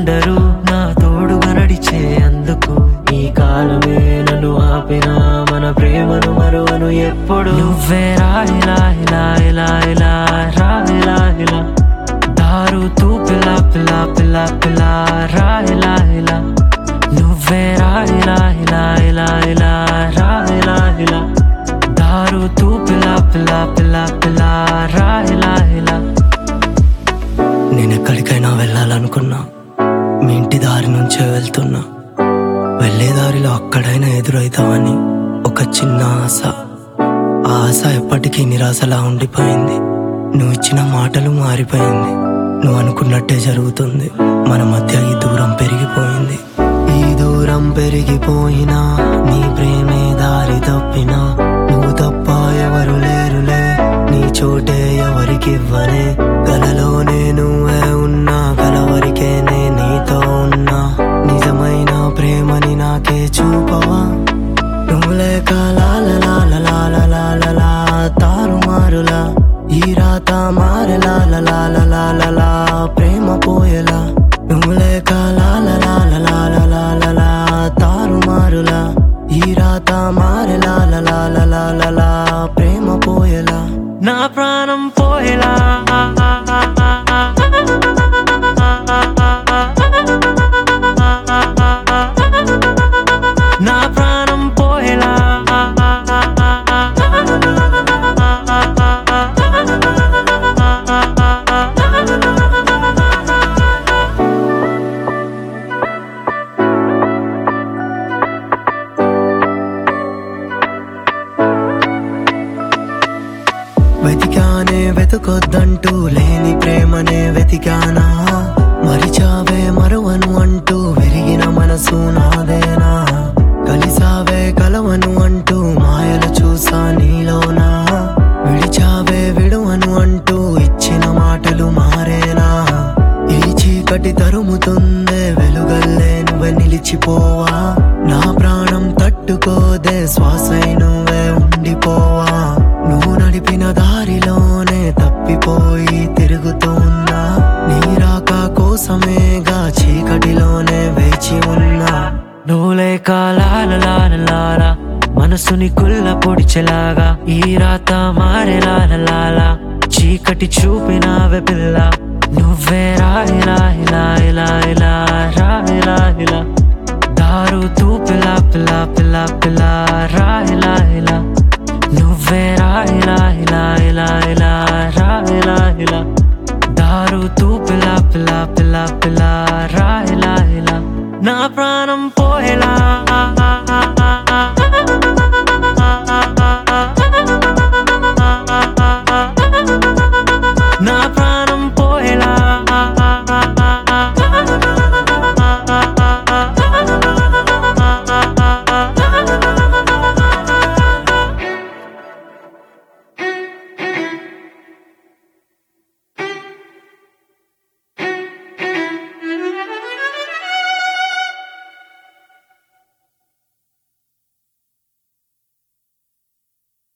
ఎవరుండరు నా తోడుగా నడిచే అందుకు ఈ కాలమే నన్ను ఆపినా మన ప్రేమను మరువను ఎప్పుడు నువ్వే రాయిలా ఇలా ఇలా ఇలా రాయిలా ఇలా దారు తూ పిల్ల పిల్ల పిల్ల పిల్ల రాయిలా ఇలా నువ్వే రాయిలా ఇలా ఇలా ఇలా రాయిలా ఇలా దారు తూ పిల్ల పిల్ల పిల్ల పిల్ల రాయిలా ఇలా నేను ఎక్కడికైనా వెళ్ళాలనుకున్నా మీ ఇంటి దారి నుంచే వెళ్తున్నా వెళ్ళే దారిలో అక్కడైనా ఎదురవుతావని ఒక చిన్న ఆశ ఆ ఆశ ఎప్పటికీ నిరాశలా ఉండిపోయింది నువ్వు ఇచ్చిన మాటలు మారిపోయింది నువ్వు అనుకున్నట్టే జరుగుతుంది మన మధ్య ఈ దూరం పెరిగిపోయింది ఈ దూరం పెరిగిపోయినా నీ ప్రేమే దారి తప్పినా నువ్వు తప్ప ఎవరు లేరులే నీ చోటే ఎవరికి ఇవ్వనే కలలోనే నువ్వే ఉన్నా కలవరికే నే నీతో ఉన్నా నిజమైన ప్రేమని నాకే చూపవా నువ్వు లేక లాల లాల లాల లాల లా తారుమారులా ఈ రాత మారెలా లాల లాల లా ప్రేమ పోయేలా నువ్వు లేక లాల లాల లాల లాల లా తారుమారులా ఈ రాత మారెలా లాల లాల లా ప్రేమ పోయేలా నా ప్రాణం పోయేలా నా ప్రాణం పోయేలా వెతికానే వెతుకొద్దంటూ లేని ప్రేమనే వెతికానా మరిచావే మరువను అంటూ విరిగిన మనసు నాదేనా కలిసావే కలవను అంటూ మాయలు చూసా నీలోనా విడిచావే విడువను అంటూ ఇచ్చిన మాటలు మారేనా ఈ చీకటి తరుముతుందే వెలుగల్లే నువ్వే నిలిచిపోవా నా ప్రాణం తట్టుకోదే శ్వాసై నువ్వే ఉండిపోవా నువ్వు నడిపిన దారిలోనే తప్పిపోయి తిరుగుతున్నా నీ రాక కోసమేగా చీకటిలోనే వేచి ఉన్నా నువ్వు లేక లాల లాల లాల మనసుని కుల్ల పొడిచెలాగా ఈ రాత మారే లాల లాల చీకటి చూపినావే పిల్ల నువ్వే రాయిలా ఇలా ఇలా ఇలా రాయిలా ఇలా దారు తూ పిల్ల పిల్ల పిల్ల పిల్ల రాయిలా ఇలా నువ్వే రాయిలా ఇలా ఇలా ఇలా రాయిలా ఇలా దారు తూ పిల్ల పిల్ల పిల్ల పిల్ల రాయిలా ఇలా నా ప్రాణం పోయేలా